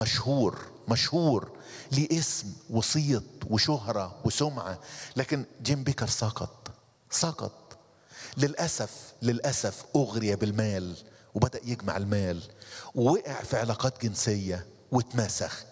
مشهور مشهور ليه اسم وصيت وشهرة وسمعة لكن جيم بيكر سقط سقط للأسف للأسف أغري بالمال وبدأ يجمع المال ووقع في علاقات جنسية واتمسخ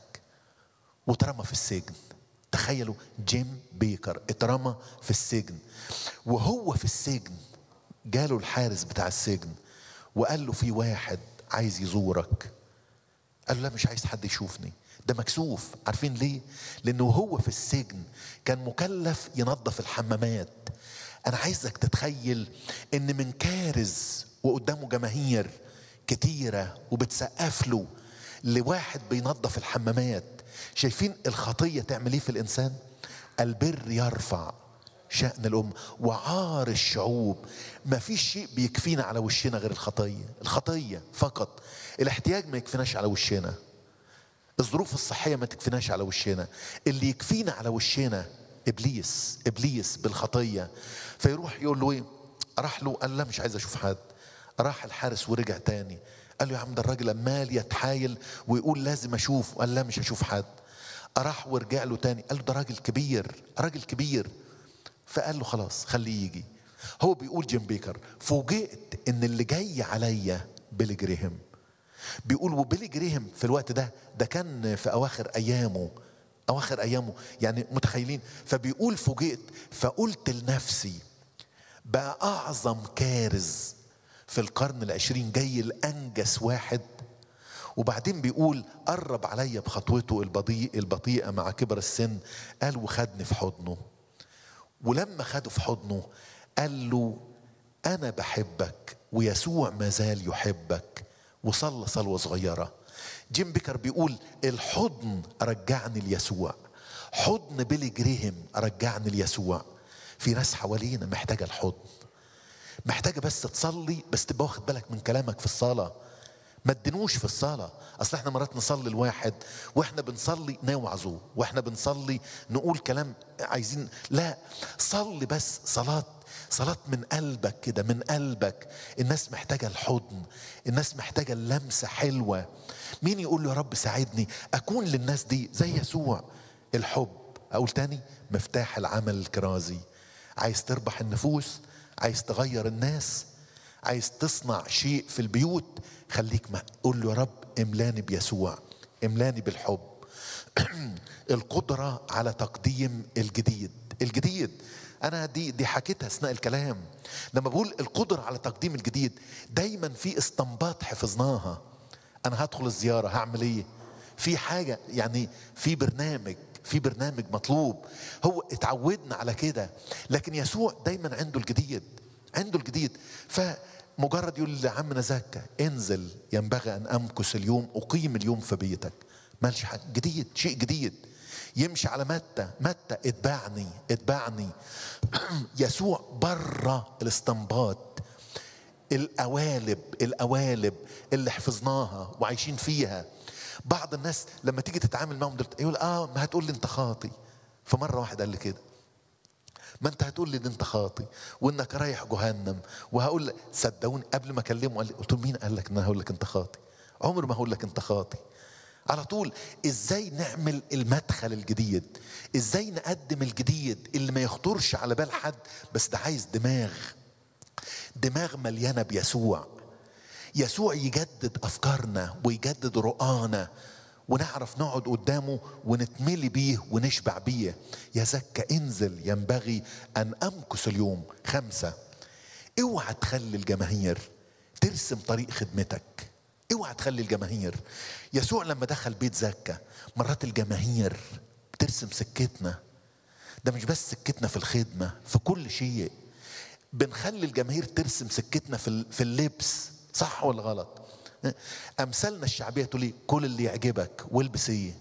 واترمى في السجن تخيلوا جيم بيكر اترمى في السجن وهو في السجن جاله الحارس بتاع السجن وقال له في واحد عايز يزورك قال له لا مش عايز حد يشوفني ده مكسوف عارفين ليه لانه هو في السجن كان مكلف ينظف الحمامات انا عايزك تتخيل ان من كارز وقدامه جماهير كتيرة وبتسقف له لواحد بينظف الحمامات شايفين الخطية تعمل ايه في الانسان البر يرفع شأن الأمة وعار الشعوب ما فيش شيء بيكفينا على وشنا غير الخطية الخطية فقط الاحتياج ما يكفيناش على وشنا الظروف الصحية ما تكفيناش على وشنا اللي يكفينا على وشنا إبليس إبليس بالخطية فيروح يقول له إيه راح له قال لا مش عايز أشوف حد راح الحارس ورجع تاني قال له يا عم ده الراجل عمال يتحايل ويقول لازم أشوف قال لا مش هشوف حد راح ورجع له تاني قال له ده راجل كبير راجل كبير فقال له خلاص خليه يجي هو بيقول جيم بيكر فوجئت ان اللي جاي عليا بيلي جريهم بيقول وبيلي جريهم في الوقت ده ده كان في اواخر ايامه اواخر ايامه يعني متخيلين فبيقول فوجئت فقلت لنفسي بقى اعظم كارز في القرن العشرين جاي الانجس واحد وبعدين بيقول قرب عليا بخطوته البطيء البطيئه مع كبر السن قال وخدني في حضنه ولما خده في حضنه قال له انا بحبك ويسوع ما زال يحبك وصلى صلوه صغيره جيم بيكر بيقول الحضن رجعني ليسوع حضن بيلي جريهم رجعني ليسوع في ناس حوالينا محتاجه الحضن محتاجه بس تصلي بس تبقى واخد بالك من كلامك في الصلاه ما تدنوش في الصلاة أصل احنا مرات نصلي الواحد واحنا بنصلي نوعظه واحنا بنصلي نقول كلام عايزين لا صلي بس صلاة صلاة من قلبك كده من قلبك الناس محتاجة الحضن الناس محتاجة اللمسة حلوة مين يقول له يا رب ساعدني أكون للناس دي زي يسوع الحب أقول تاني مفتاح العمل الكرازي عايز تربح النفوس عايز تغير الناس عايز تصنع شيء في البيوت خليك ما قول له يا رب املاني بيسوع املاني بالحب القدرة على تقديم الجديد الجديد انا دي دي حكيتها اثناء الكلام لما بقول القدرة على تقديم الجديد دايما في استنباط حفظناها انا هدخل الزيارة هعمل ايه في حاجة يعني في برنامج في برنامج مطلوب هو اتعودنا على كده لكن يسوع دايما عنده الجديد عنده الجديد فمجرد يقول لعمنا زكا انزل ينبغي ان امكث اليوم اقيم اليوم في بيتك مالش حاجه جديد شيء جديد يمشي على متى متى اتبعني اتبعني يسوع بره الاستنباط القوالب القوالب اللي حفظناها وعايشين فيها بعض الناس لما تيجي تتعامل معهم دلوقتي يقول اه ما هتقول لي انت خاطي فمره واحد قال لي كده ما انت هتقول لي ان انت خاطي وانك رايح جهنم وهقول لك صدقوني قبل ما اكلمه قال لي قلت له مين قال لك ان انا هقول لك انت خاطي عمر ما هقول لك انت خاطي على طول ازاي نعمل المدخل الجديد ازاي نقدم الجديد اللي ما يخطرش على بال حد بس ده عايز دماغ دماغ مليانه بيسوع يسوع يجدد افكارنا ويجدد رؤانا ونعرف نقعد قدامه ونتملي بيه ونشبع بيه يا زكا انزل ينبغي ان امكث اليوم خمسه اوعى تخلي الجماهير ترسم طريق خدمتك اوعى تخلي الجماهير يسوع لما دخل بيت زكا مرات الجماهير بترسم سكتنا ده مش بس سكتنا في الخدمه في كل شيء بنخلي الجماهير ترسم سكتنا في في اللبس صح ولا غلط امثالنا الشعبيه تقول ايه كل اللي يعجبك والبس ايه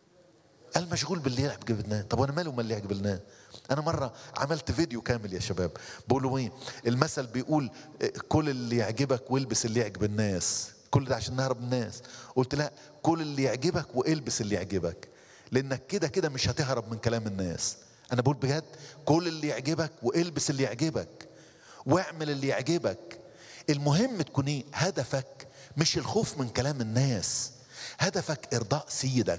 قال مشغول باللي يعجب الناس طب وانا مالي ومال اللي يعجب الناس انا مره عملت فيديو كامل يا شباب بقولوا ايه المثل بيقول كل اللي يعجبك والبس اللي يعجب الناس كل ده عشان نهرب الناس قلت لا كل اللي يعجبك والبس اللي يعجبك لانك كده كده مش هتهرب من كلام الناس انا بقول بجد كل اللي يعجبك والبس اللي يعجبك واعمل اللي يعجبك المهم تكون ايه هدفك مش الخوف من كلام الناس هدفك ارضاء سيدك